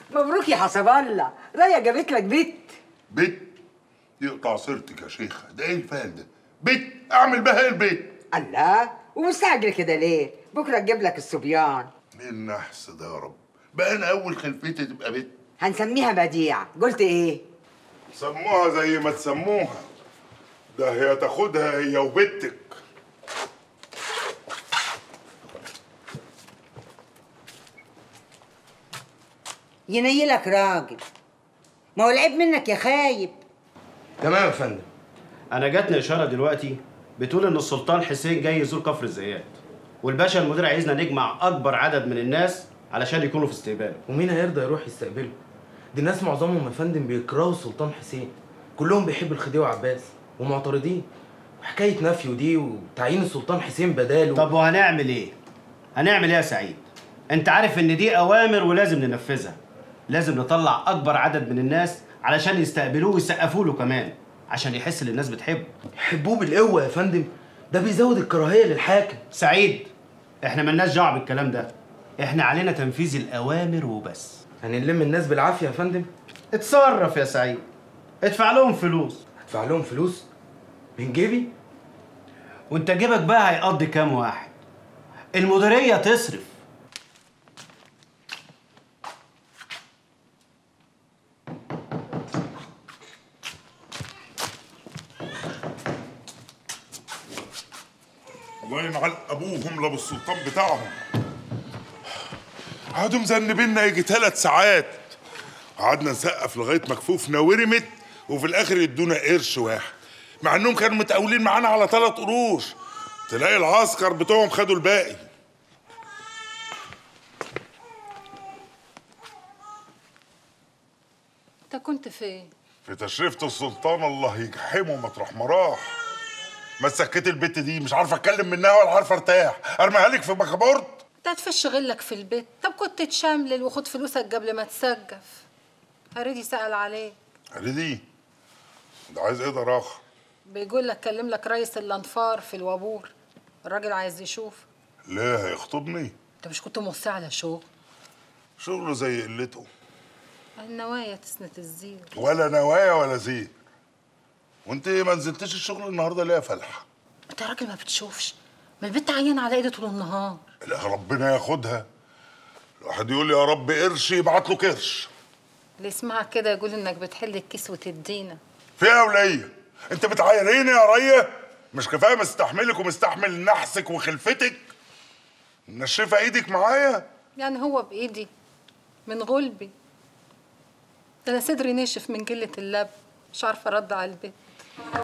مبروك يا حسب الله رايه جابت لك بيت بيت يقطع سيرتك يا شيخة ده ايه الفال ده بيت اعمل بها ايه البيت الله ومستعجل كده ليه بكره تجيب لك الصبيان ايه النحس ده يا رب بقى انا اول خلفتي تبقى بيت هنسميها بديع قلت ايه سموها زي ما تسموها ده هي تاخدها هي وبنتك ينيلك راجل ما هو العيب منك يا خايب تمام يا فندم انا جاتني اشاره دلوقتي بتقول ان السلطان حسين جاي يزور كفر الزيات والباشا المدير عايزنا نجمع اكبر عدد من الناس علشان يكونوا في استقباله ومين هيرضى يروح يستقبله دي الناس معظمهم يا فندم بيكرهوا السلطان حسين كلهم بيحبوا الخديوي عباس ومعترضين وحكايه نفيه دي وتعيين السلطان حسين بداله طب وهنعمل ايه هنعمل ايه يا سعيد انت عارف ان دي اوامر ولازم ننفذها لازم نطلع اكبر عدد من الناس علشان يستقبلوه ويسقفوا له كمان عشان يحس ان الناس بتحبه يحبوه بالقوه يا فندم ده بيزود الكراهيه للحاكم سعيد احنا ملناش دعوه بالكلام ده احنا علينا تنفيذ الاوامر وبس هنلم الناس بالعافيه يا فندم اتصرف يا سعيد ادفع لهم فلوس هدفع لهم فلوس من جيبي وانت جيبك بقى هيقضي كام واحد المديريه تصرف الله ينعل ابوهم لابو السلطان بتاعهم قعدوا مذنبينا يجي ثلاث ساعات قعدنا نسقف لغايه مكفوفنا ورمت وفي الاخر يدونا قرش واحد مع انهم كانوا متقاولين معانا على ثلاث قروش تلاقي العسكر بتوعهم خدوا الباقي انت كنت فين؟ في تشريفة السلطان الله يجحمه مطرح ما راح ما سكت البت دي مش عارفه اتكلم منها ولا عارفه ارتاح ارميها لك في مخابرت انت هتفش غلك في البيت طب كنت تشملل وخد فلوسك قبل ما تسقف هريدي سأل عليك دي ده عايز ايه ده راخ بيقول لك كلم لك رئيس الانفار في الوابور الراجل عايز يشوف ليه هيخطبني انت مش كنت موصي على شو شغله زي قلته النوايا تسنة الزير ولا نوايا ولا زيت وانت ما نزلتش الشغل النهارده ليه يا فلحه انت راجل ما بتشوفش ما البت عيان على ايدي طول النهار لا ربنا ياخدها الواحد يقول يا رب قرش يبعت له كرش اللي يسمعك كده يقول انك بتحل الكيس وتدينا فيها ولية انت بتعايريني يا ريا مش كفايه مستحملك ومستحمل نحسك وخلفتك منشفه ايدك معايا يعني هو بايدي من غلبي ده انا صدري ناشف من قله اللب مش عارفه ارد على البيت